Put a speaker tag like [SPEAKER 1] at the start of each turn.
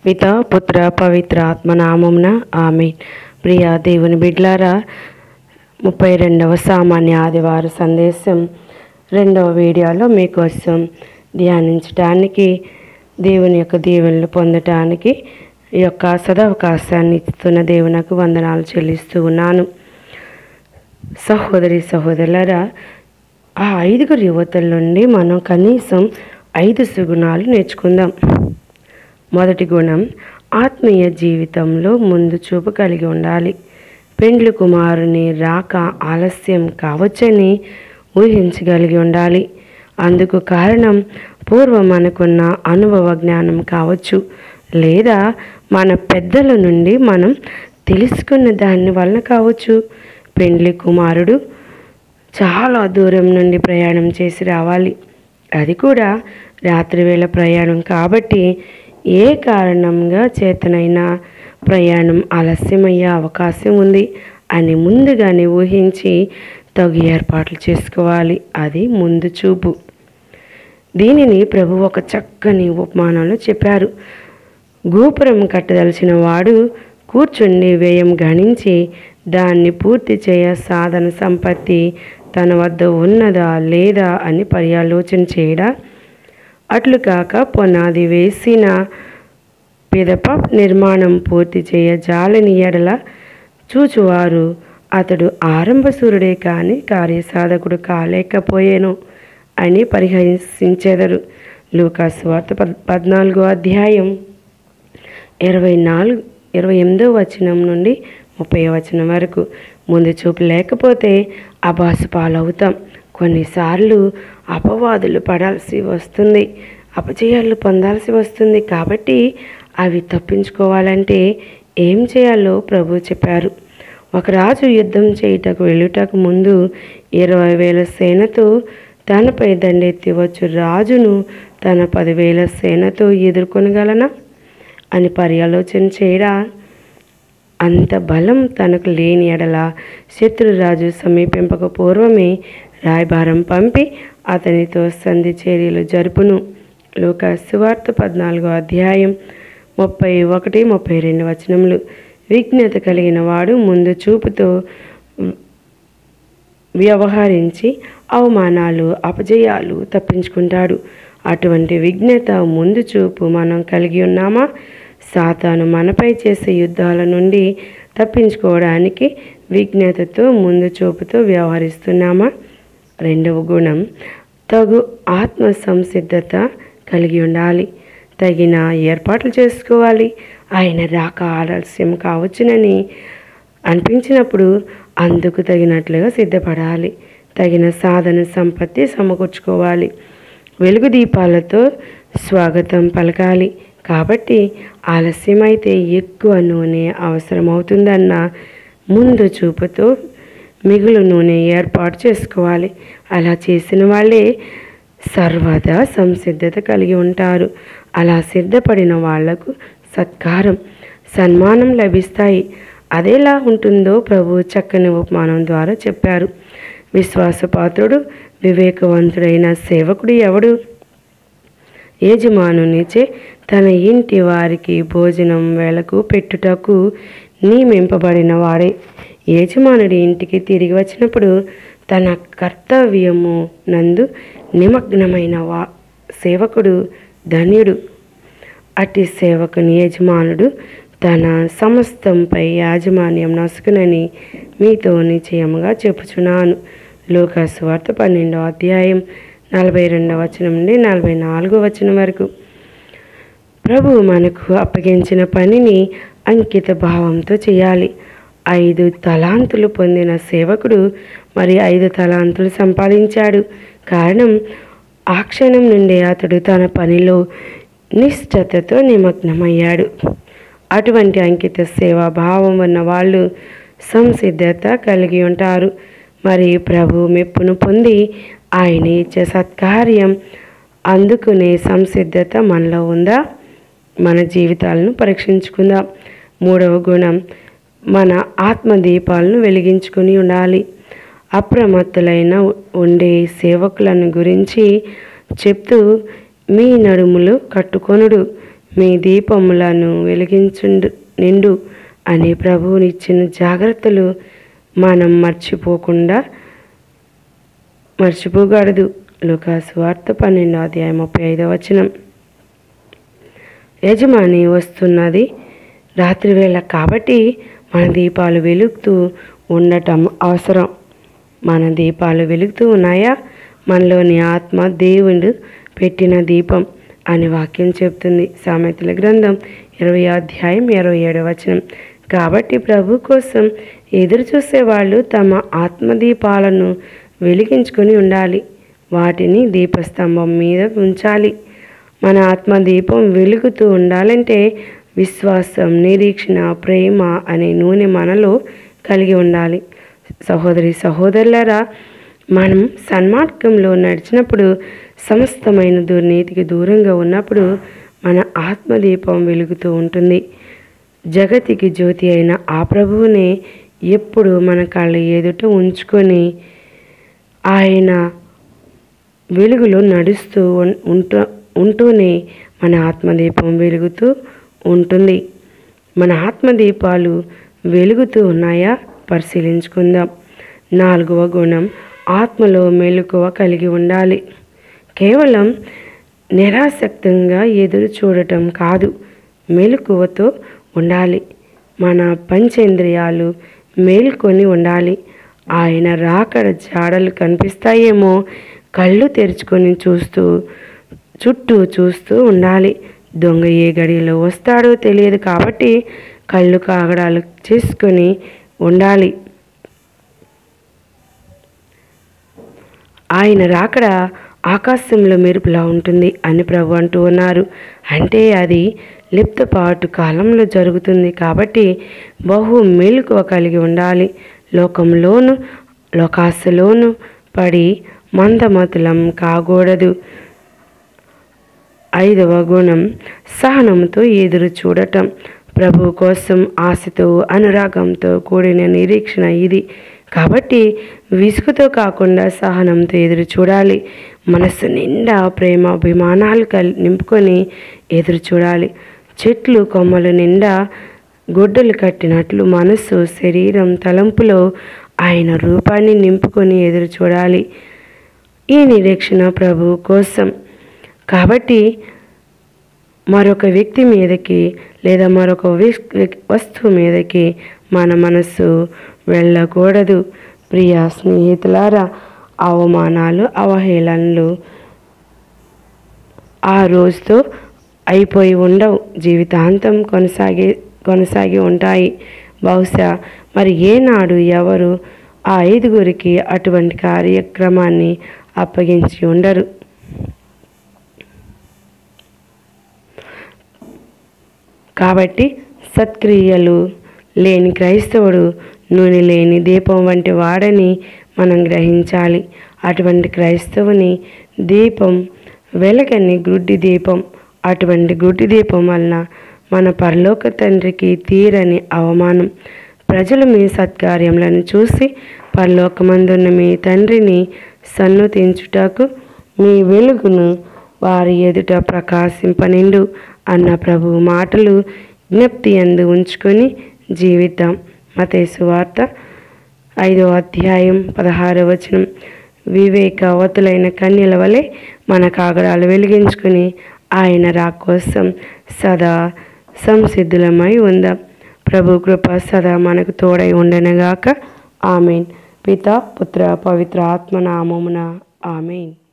[SPEAKER 1] పిత పుత్ర పవిత్ర ఆత్మ నామమున ఆమె ప్రియ దేవుని బిడ్లారా ముప్పై రెండవ సామాన్య ఆదివార సందేశం రెండవ వీడియోలో మీకోసం ధ్యానించడానికి దేవుని యొక్క దీవెనలు పొందటానికి ఈ యొక్క సదవకాశాన్ని ఇస్తున్న దేవునకు వందనాలు చెల్లిస్తూ ఉన్నాను సహోదరి సహోదరులరా ఆ ఐదుగురు యువతుల నుండి మనం కనీసం ఐదు సుగుణాలు నేర్చుకుందాం మొదటి గుణం ఆత్మీయ జీవితంలో ముందు చూపు కలిగి ఉండాలి పెండ్లి కుమారుని రాక ఆలస్యం కావచ్చని ఊహించగలిగి ఉండాలి అందుకు కారణం పూర్వం మనకున్న అనుభవ జ్ఞానం కావచ్చు లేదా మన పెద్దల నుండి మనం తెలుసుకున్న దాని వలన కావచ్చు పెండ్లి కుమారుడు చాలా దూరం నుండి ప్రయాణం చేసి రావాలి అది కూడా రాత్రివేళ ప్రయాణం కాబట్టి ఏ కారణంగా చేతనైనా ప్రయాణం ఆలస్యమయ్యే అవకాశం ఉంది అని ముందుగానే ఊహించి తగు ఏర్పాట్లు చేసుకోవాలి అది ముందు చూపు దీనిని ప్రభు ఒక చక్కని ఉపమానంలో చెప్పారు గోపురం కట్టదలిచిన వాడు కూర్చుండి వ్యయం గణించి దాన్ని పూర్తి చేయ సాధన సంపత్తి తన వద్ద ఉన్నదా లేదా అని పర్యాలోచన చేయడా అట్లు కాక పునాది వేసిన పిదప నిర్మాణం పూర్తి చేయ జాలని ఎడల చూచువారు అతడు ఆరంభసూరుడే కాని కార్యసాధకుడు కాలేకపోయేను అని పరిహసించెదరు లూకాసు వార్త పద్ పద్నాలుగో అధ్యాయం ఇరవై నాలుగు ఇరవై ఎనిమిదో వచనం నుండి ముప్పై వచనం వరకు ముందు చూపు లేకపోతే అబాస పాలవుతాం కొన్నిసార్లు అపవాదులు పడాల్సి వస్తుంది అపజయాలు పొందాల్సి వస్తుంది కాబట్టి అవి తప్పించుకోవాలంటే ఏం చేయాలో ప్రభు చెప్పారు ఒక రాజు యుద్ధం చేయుటకు వెళ్ళుటకు ముందు ఇరవై వేల సేనతో తనపై దండెత్తి వచ్చు రాజును తన పదివేల సేనతో ఎదుర్కొనగలనా అని పర్యాలోచన చేయడా అంత బలం తనకు లేని ఎడల శత్రురాజు సమీపింపక పూర్వమే రాయబారం పంపి అతనితో సంధి చర్యలు జరుపును లోక సువార్త పద్నాలుగో అధ్యాయం ముప్పై ఒకటి ముప్పై రెండు వచనములు విజ్ఞత కలిగిన వాడు ముందు చూపుతో వ్యవహరించి అవమానాలు అపజయాలు తప్పించుకుంటాడు అటువంటి విజ్ఞత ముందు చూపు మనం కలిగి ఉన్నామా సాతాను మనపై చేసే యుద్ధాల నుండి తప్పించుకోవడానికి విజ్ఞతతో ముందు చూపుతో వ్యవహరిస్తున్నామా రెండవ గుణం తగు ఆత్మ సంసిద్ధత కలిగి ఉండాలి తగిన ఏర్పాట్లు చేసుకోవాలి ఆయన రాక ఆలస్యం కావచ్చునని అనిపించినప్పుడు అందుకు తగినట్లుగా సిద్ధపడాలి తగిన సాధన సంపత్తి సమకూర్చుకోవాలి వెలుగు దీపాలతో స్వాగతం పలకాలి కాబట్టి ఆలస్యమైతే ఎక్కువ నూనె అవసరమవుతుందన్న ముందు చూపుతో మిగులు నూనె ఏర్పాటు చేసుకోవాలి అలా చేసిన వాళ్ళే సర్వదా సంసిద్ధత కలిగి ఉంటారు అలా సిద్ధపడిన వాళ్లకు సత్కారం సన్మానం లభిస్తాయి అదేలా ఉంటుందో ప్రభు చక్కని ఉపమానం ద్వారా చెప్పారు విశ్వాసపాత్రుడు వివేకవంతుడైన సేవకుడు ఎవడు యజమానునిచే తన ఇంటి వారికి భోజనం వేళకు పెట్టుటకు నియమింపబడిన వాడే యజమానుడి ఇంటికి తిరిగి వచ్చినప్పుడు తన కర్తవ్యము నందు నిమగ్నమైన వా సేవకుడు ధన్యుడు అట్టి సేవకుని యజమానుడు తన సమస్తంపై యాజమాన్యం నసుకునని మీతో నిశ్చయముగా చెప్పుచున్నాను లోకాసు వార్త పన్నెండవ అధ్యాయం నలభై రెండవ వచనం నుండి నలభై నాలుగో వచనం వరకు ప్రభువు మనకు అప్పగించిన పనిని అంకిత భావంతో చేయాలి ఐదు తలాంతులు పొందిన సేవకుడు మరి ఐదు తలాంతులు సంపాదించాడు కారణం ఆ క్షణం నుండి అతడు తన పనిలో నిష్ఠతతో నిమగ్నమయ్యాడు అటువంటి అంకిత సేవా భావం ఉన్న వాళ్ళు సంసిద్ధత కలిగి ఉంటారు మరి ప్రభు మెప్పును పొంది ఆయన ఇచ్చే సత్కార్యం అందుకునే సంసిద్ధత మనలో ఉందా మన జీవితాలను పరీక్షించుకుందాం మూడవ గుణం మన ఆత్మదీపాలను వెలిగించుకుని ఉండాలి అప్రమత్తులైన ఉండే సేవకులను గురించి చెప్తూ మీ నడుములు కట్టుకొనుడు మీ దీపములను వెలిగించుండు నిండు అని ప్రభువునిచ్చిన జాగ్రత్తలు మనం మర్చిపోకుండా మర్చిపోకూడదు లుకాసు వార్త పన్నెండో అధ్యాయం ముప్పై ఐదవ వచనం యజమాని వస్తున్నది రాత్రివేళ కాబట్టి మన దీపాలు వెలుగుతూ ఉండటం అవసరం మన దీపాలు వెలుగుతూ ఉన్నాయా మనలోని ఆత్మ దేవుడు పెట్టిన దీపం అని వాక్యం చెప్తుంది సామెతల గ్రంథం ఇరవై అధ్యాయం ఇరవై ఏడవ వచనం కాబట్టి ప్రభు కోసం ఎదురు చూసే వాళ్ళు తమ ఆత్మదీపాలను వెలిగించుకొని ఉండాలి వాటిని దీపస్తంభం మీద ఉంచాలి మన ఆత్మదీపం వెలుగుతూ ఉండాలంటే విశ్వాసం నిరీక్షణ ప్రేమ అనే నూనె మనలో కలిగి ఉండాలి సహోదరి సహోదరులారా మనం సన్మార్గంలో నడిచినప్పుడు సమస్తమైన దుర్నీతికి దూరంగా ఉన్నప్పుడు మన ఆత్మదీపం వెలుగుతూ ఉంటుంది జగతికి జ్యోతి అయిన ఆ ప్రభువునే ఎప్పుడు మన కళ్ళ ఎదుట ఉంచుకొని ఆయన వెలుగులో నడుస్తూ ఉన్- ఉంటూ ఉంటూనే మన ఆత్మదీపం వెలుగుతూ ఉంటుంది మన ఆత్మదీపాలు వెలుగుతూ ఉన్నాయా పరిశీలించుకుందాం నాలుగవ గుణం ఆత్మలో మెలకువ కలిగి ఉండాలి కేవలం నిరాసక్తంగా ఎదురు చూడటం కాదు మెలకువతో ఉండాలి మన పంచేంద్రియాలు మేల్కొని ఉండాలి ఆయన రాకడ జాడలు కనిపిస్తాయేమో కళ్ళు తెరుచుకొని చూస్తూ చుట్టూ చూస్తూ ఉండాలి దొంగ ఏ గడిలో వస్తాడో తెలియదు కాబట్టి కళ్ళు కాగడాలు చేసుకొని ఉండాలి ఆయన రాకడ ఆకాశంలో మెరుపులా ఉంటుంది అని ప్రభు అంటూ ఉన్నారు అంటే అది లిప్తపాటు కాలంలో జరుగుతుంది కాబట్టి బహు మెలకువ కలిగి ఉండాలి లోకంలోను లోకాశలోను పడి మందమతులం కాకూడదు ఐదవ గుణం సహనంతో ఎదురు చూడటం ప్రభు కోసం ఆశతో అనురాగంతో కూడిన నిరీక్షణ ఇది కాబట్టి విసుగుతో కాకుండా సహనంతో ఎదురు చూడాలి మనసు నిండా ప్రేమ అభిమానాలు కల్ నింపుకొని ఎదురు చూడాలి చెట్లు కొమ్మలు నిండా గుడ్డలు కట్టినట్లు మనస్సు శరీరం తలంపులో ఆయన రూపాన్ని నింపుకొని ఎదురు చూడాలి ఈ నిరీక్షణ ప్రభు కోసం కాబట్టి మరొక వ్యక్తి మీదకి లేదా మరొక విస్- విక్- వస్తువు మీదకి మన మనస్సు వెళ్ళకూడదు ప్రియ స్నేహితులారా అవమానాలు అవహేళనలు ఆ రోజుతో అయిపోయి ఉండవు జీవితాంతం కొనసాగే కొనసాగి ఉంటాయి బహుశా మరి ఏనాడు ఎవరు ఆ ఐదుగురికి అటువంటి కార్యక్రమాన్ని అప్పగించి ఉండరు కాబట్టి సత్క్రియలు లేని క్రైస్తవుడు నూనె లేని దీపం వంటి వాడని మనం గ్రహించాలి అటువంటి క్రైస్తవుని దీపం వెలగని గుడ్డి దీపం అటువంటి గుడ్డి దీపం వలన మన పరలోక తండ్రికి తీరని అవమానం ప్రజలు మీ సత్కార్యములను చూసి పరలోకమందున్న మీ తండ్రిని సన్నుతించుటకు మీ వెలుగును వారి ఎదుట ప్రకాశింపనిండు అన్న ప్రభు మాటలు జ్ఞప్తి అందు ఉంచుకొని జీవితం మతేసు వార్త ఐదో అధ్యాయం పదహారవ వచనం వివేకవతులైన కన్యల వలె మన కాగడాలు వెలిగించుకుని ఆయన రా కోసం సదా సంసిద్ధులమై ఉందాం ప్రభు కృప సదా మనకు తోడై ఉండనగాక ఆమెన్ పిత పుత్ర పవిత్ర ఆత్మనామమున ఆమెన్